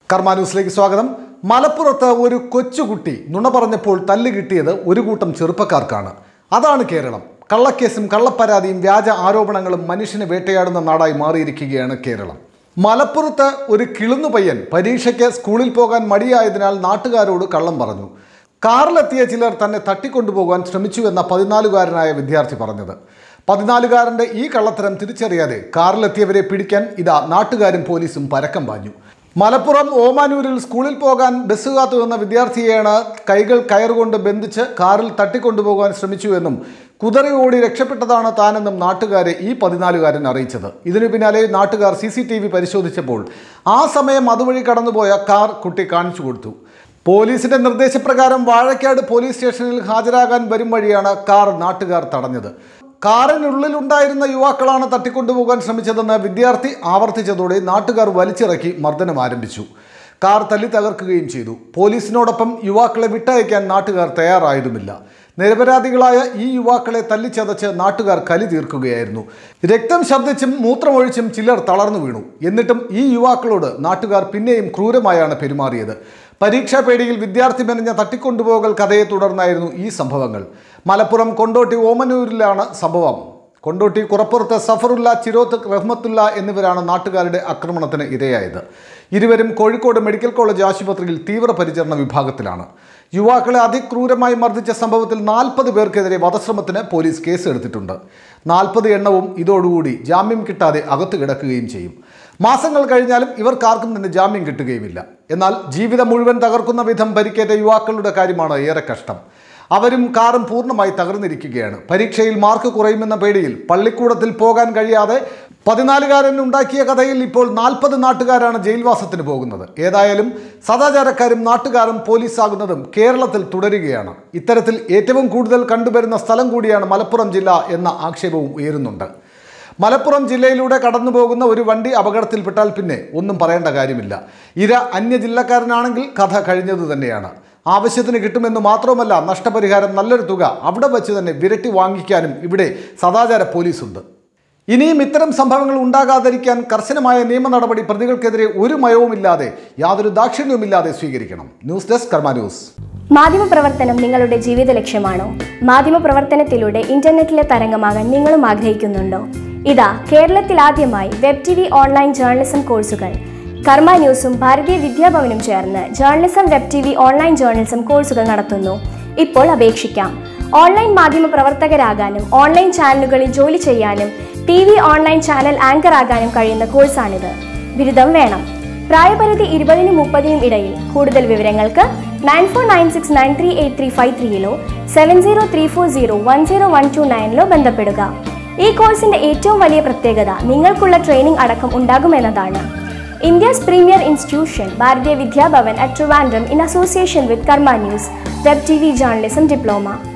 കർമ്മ ന്യൂസിലേക്ക് സ്വാഗതം മലപ്പുറത്ത് ഒരു കൊച്ചുകുട്ടി നുണ പറഞ്ഞപ്പോൾ തല്ല് കിട്ടിയത് ഒരു കൂട്ടം ചെറുപ്പക്കാർക്കാണ് അതാണ് കേരളം കള്ളക്കേസും കള്ളപ്പരാതിയും വ്യാജ ആരോപണങ്ങളും മനുഷ്യനെ വേട്ടയാടുന്ന നാടായി മാറിയിരിക്കുകയാണ് കേരളം മലപ്പുറത്ത് ഒരു കിളുന്നു പയ്യൻ പരീക്ഷയ്ക്ക് സ്കൂളിൽ പോകാൻ മടിയായതിനാൽ നാട്ടുകാരോട് കള്ളം പറഞ്ഞു കാറിലെത്തിയ ചിലർ തന്നെ തട്ടിക്കൊണ്ടുപോകാൻ ശ്രമിച്ചു എന്ന പതിനാലുകാരനായ വിദ്യാർത്ഥി പറഞ്ഞത് പതിനാലുകാരന്റെ ഈ കള്ളത്തരം തിരിച്ചറിയാതെ കാറിലെത്തിയവരെ പിടിക്കാൻ ഇതാ നാട്ടുകാരും പോലീസും പരക്കം പാഞ്ഞു മലപ്പുറം ഓമാനൂരിൽ സ്കൂളിൽ പോകാൻ ബസ് കാത്തു നിന്ന വിദ്യാർത്ഥിയെയാണ് കൈകൾ കയറുകൊണ്ട് ബന്ധിച്ച് കാറിൽ തട്ടിക്കൊണ്ടുപോകാൻ ശ്രമിച്ചുവെന്നും കുതറി ഓടി രക്ഷപ്പെട്ടതാണ് താനെന്നും നാട്ടുകാരെ ഈ പതിനാലുകാരൻ അറിയിച്ചത് ഇതിനു പിന്നാലെ നാട്ടുകാർ സി സി ടി വി പരിശോധിച്ചപ്പോൾ ആ സമയം അതുവഴി കടന്നുപോയ കാർ കുട്ടി കാണിച്ചു കൊടുത്തു പോലീസിന്റെ നിർദ്ദേശപ്രകാരം വാഴക്കാട് പോലീസ് സ്റ്റേഷനിൽ ഹാജരാകാൻ വരും വഴിയാണ് കാർ നാട്ടുകാർ തടഞ്ഞത് കാറിനുള്ളിലുണ്ടായിരുന്ന യുവാക്കളാണ് തട്ടിക്കൊണ്ടുപോകാൻ ശ്രമിച്ചതെന്ന് വിദ്യാർത്ഥി ആവർത്തിച്ചതോടെ നാട്ടുകാർ വലിച്ചിറക്കി മർദ്ദനം ആരംഭിച്ചു കാർ തല്ലി തകർക്കുകയും ചെയ്തു പോലീസിനോടൊപ്പം യുവാക്കളെ വിട്ടയക്കാൻ നാട്ടുകാർ തയ്യാറായതുമില്ല നിരപരാധികളായ ഈ യുവാക്കളെ തല്ലിച്ചതച്ച് നാട്ടുകാർ കലി തീർക്കുകയായിരുന്നു രക്തം ശബ്ദിച്ചും മൂത്രമൊഴിച്ചും ചിലർ തളർന്നു വീണു എന്നിട്ടും ഈ യുവാക്കളോട് നാട്ടുകാർ പിന്നെയും ക്രൂരമായാണ് പെരുമാറിയത് പരീക്ഷാ പേടിയിൽ വിദ്യാർത്ഥി മെനഞ്ഞ തട്ടിക്കൊണ്ടുപോകൽ കഥയെ തുടർന്നായിരുന്നു ഈ സംഭവങ്ങൾ മലപ്പുറം കൊണ്ടോട്ടി ഓമനൂരിലാണ് സംഭവം കൊണ്ടോട്ടി കുറപ്പുറത്ത് സഫറുല്ല ചിരോത്ത് റഹ്മത്തുല്ല എന്നിവരാണ് നാട്ടുകാരുടെ ആക്രമണത്തിന് ഇരയായത് ഇരുവരും കോഴിക്കോട് മെഡിക്കൽ കോളേജ് ആശുപത്രിയിൽ തീവ്രപരിചരണ വിഭാഗത്തിലാണ് യുവാക്കളെ അതിക്രൂരമായി മർദ്ദിച്ച സംഭവത്തിൽ നാൽപ്പത് പേർക്കെതിരെ വധശ്രമത്തിന് പോലീസ് കേസെടുത്തിട്ടുണ്ട് നാൽപ്പത് എണ്ണവും ഇതോടുകൂടി ജാമ്യം കിട്ടാതെ അകത്തു കിടക്കുകയും ചെയ്യും മാസങ്ങൾ കഴിഞ്ഞാലും ഇവർക്കാർക്കും തന്നെ ജാമ്യം കിട്ടുകയുമില്ല എന്നാൽ ജീവിതം മുഴുവൻ തകർക്കുന്ന വിധം പരിക്കേറ്റ യുവാക്കളുടെ കാര്യമാണ് ഏറെ കഷ്ടം അവരും കാറും പൂർണ്ണമായി തകർന്നിരിക്കുകയാണ് പരീക്ഷയിൽ മാർക്ക് കുറയുമെന്ന പേടിയിൽ പള്ളിക്കൂടത്തിൽ പോകാൻ കഴിയാതെ പതിനാലുകാരൻ ഉണ്ടാക്കിയ കഥയിൽ ഇപ്പോൾ നാൽപ്പത് നാട്ടുകാരാണ് ജയിൽവാസത്തിന് പോകുന്നത് ഏതായാലും സദാചാരക്കാരും നാട്ടുകാരും പോലീസാകുന്നതും കേരളത്തിൽ തുടരുകയാണ് ഇത്തരത്തിൽ ഏറ്റവും കൂടുതൽ കണ്ടുവരുന്ന സ്ഥലം കൂടിയാണ് മലപ്പുറം ജില്ല എന്ന ആക്ഷേപവും ഉയരുന്നുണ്ട് മലപ്പുറം ജില്ലയിലൂടെ കടന്നു പോകുന്ന ഒരു വണ്ടി അപകടത്തിൽപ്പെട്ടാൽ പിന്നെ ഒന്നും പറയേണ്ട കാര്യമില്ല ഇര അന്യ ജില്ലക്കാരനാണെങ്കിൽ കഥ കഴിഞ്ഞത് തന്നെയാണ് ആവശ്യത്തിന് കിട്ടുമെന്ന് മാത്രമല്ല നഷ്ടപരിഹാരം നല്ലൊരു തുക അവിടെ വച്ച് തന്നെ വിരട്ടി വാങ്ങിക്കാനും ഇവിടെ സദാചാര പോലീസുണ്ട് ഇനിയും ഇത്തരം സംഭവങ്ങൾ ഉണ്ടാകാതിരിക്കാൻ കർശനമായ നിയമ നടപടി പ്രതികൾക്കെതിരെ ഒരു മയവുമില്ലാതെ യാതൊരു ദാക്ഷിണ്യവുമില്ലാതെ സ്വീകരിക്കണം ന്യൂസ് ഡെസ്ക് കർമ്മ ന്യൂസ് മാധ്യമപ്രവർത്തനം നിങ്ങളുടെ ജീവിത ലക്ഷ്യമാണോ മാധ്യമപ്രവർത്തനത്തിലൂടെ ഇന്റർനെറ്റിലെ തരംഗമാകാൻ നിങ്ങളും ആഗ്രഹിക്കുന്നുണ്ടോ ഇതാ കേരളത്തിൽ ആദ്യമായി web T V online journalism കോഴ്സുകൾ കർമ്മ ന്യൂസും ഭാരതീയ വിദ്യാഭവനും ചേർന്ന് journalism web T V online journalism കോഴ്സുകൾ നടത്തുന്നു ഇപ്പോൾ അപേക്ഷിക്കാം ഓൺലൈൻ മാധ്യമ പ്രവർത്തകരാകാനും ഓൺലൈൻ ചാനലുകളിൽ ജോലി ചെയ്യാനും T V online channel anchor ആകാനും കഴിയുന്ന കോഴ്സാണിത് ബിരുദം വേണം പ്രായപരിധി ഇരുപതിനും മുപ്പതിനും ഇടയിൽ കൂടുതൽ വിവരങ്ങൾക്ക് nine four nine six nine three eight three five ത്രീയിലോ seven zero three four zero one zero one two നയനിലോ ബന്ധപ്പെടുക ഈ കോഴ്സിന്റെ ഏറ്റവും വലിയ പ്രത്യേകത നിങ്ങൾക്കുള്ള ട്രെയിനിംഗ് അടക്കം ഉണ്ടാകുമെന്നതാണ് ഇന്ത്യസ് പ്രീമിയർ ഇൻസ്റ്റിറ്റ്യൂഷൻ ഭാരതീയ Vidyabhavan at Trivandrum in association with കർമ്മ news web T V journalism diploma